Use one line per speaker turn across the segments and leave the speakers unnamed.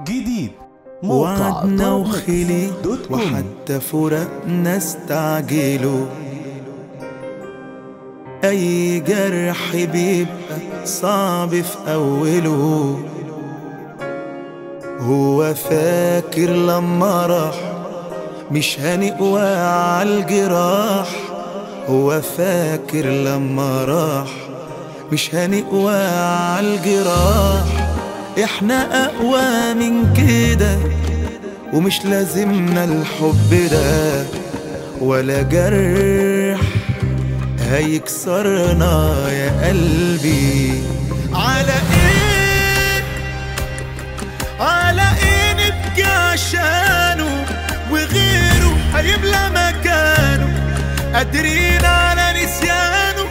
جديد موقع
وعدنا
طرب
وخلي
دوت كوم.
وحتى فراقنا استعجلوا أي جرح بيبقى صعب في أوله هو فاكر لما راح مش هنقوى عالجراح هو فاكر لما راح مش هنقوى عالجراح احنا اقوى من كده ومش لازمنا الحب ده ولا جرح هيكسرنا يا قلبي على ايه على ايه نبكي عشانه وغيره هيملى مكانه قادرين على نسيانه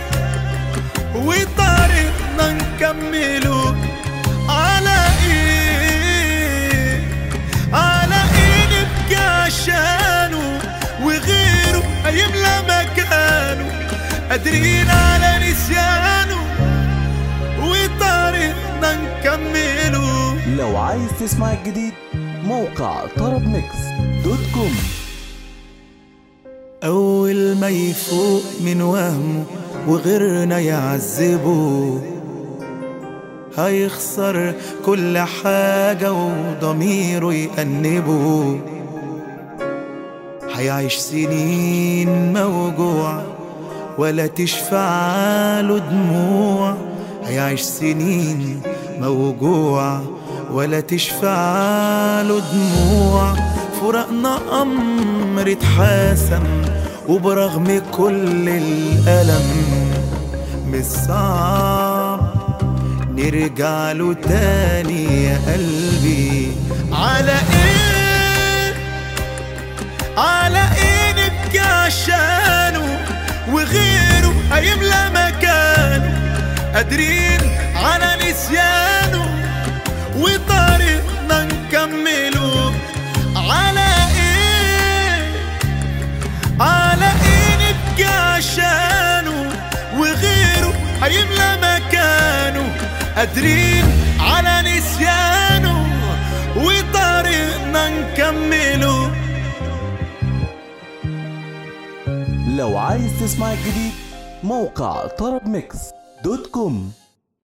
وطريقنا نكمله على ايه على ايه نبكي عشانه وغيره هيملى مكانه قادرين على نسيانه وطريقنا نكمله
لو عايز تسمع الجديد موقع طرب ميكس دوت كوم
أول ما يفوق من وهمه وغيرنا يعذبه هيخسر كل حاجة وضميره يأنبه هيعيش سنين موجوع ولا تشفع له دموع هيعيش سنين موجوع ولا تشفع له دموع فراقنا أمر اتحاسم وبرغم كل الألم مش صعب نرجع له تاني يا قلبي على ايه على ايه نبكي عشانه وغيره هيملى مكانه قادرين على نسيانه وطريقنا نكمله على ايه على ايه نبكي عشانه وغيره هيملى مكانه قادرين على نسيانه وطريقنا نكمله
لو عايز تسمع الجديد موقع طرب ميكس دوت كوم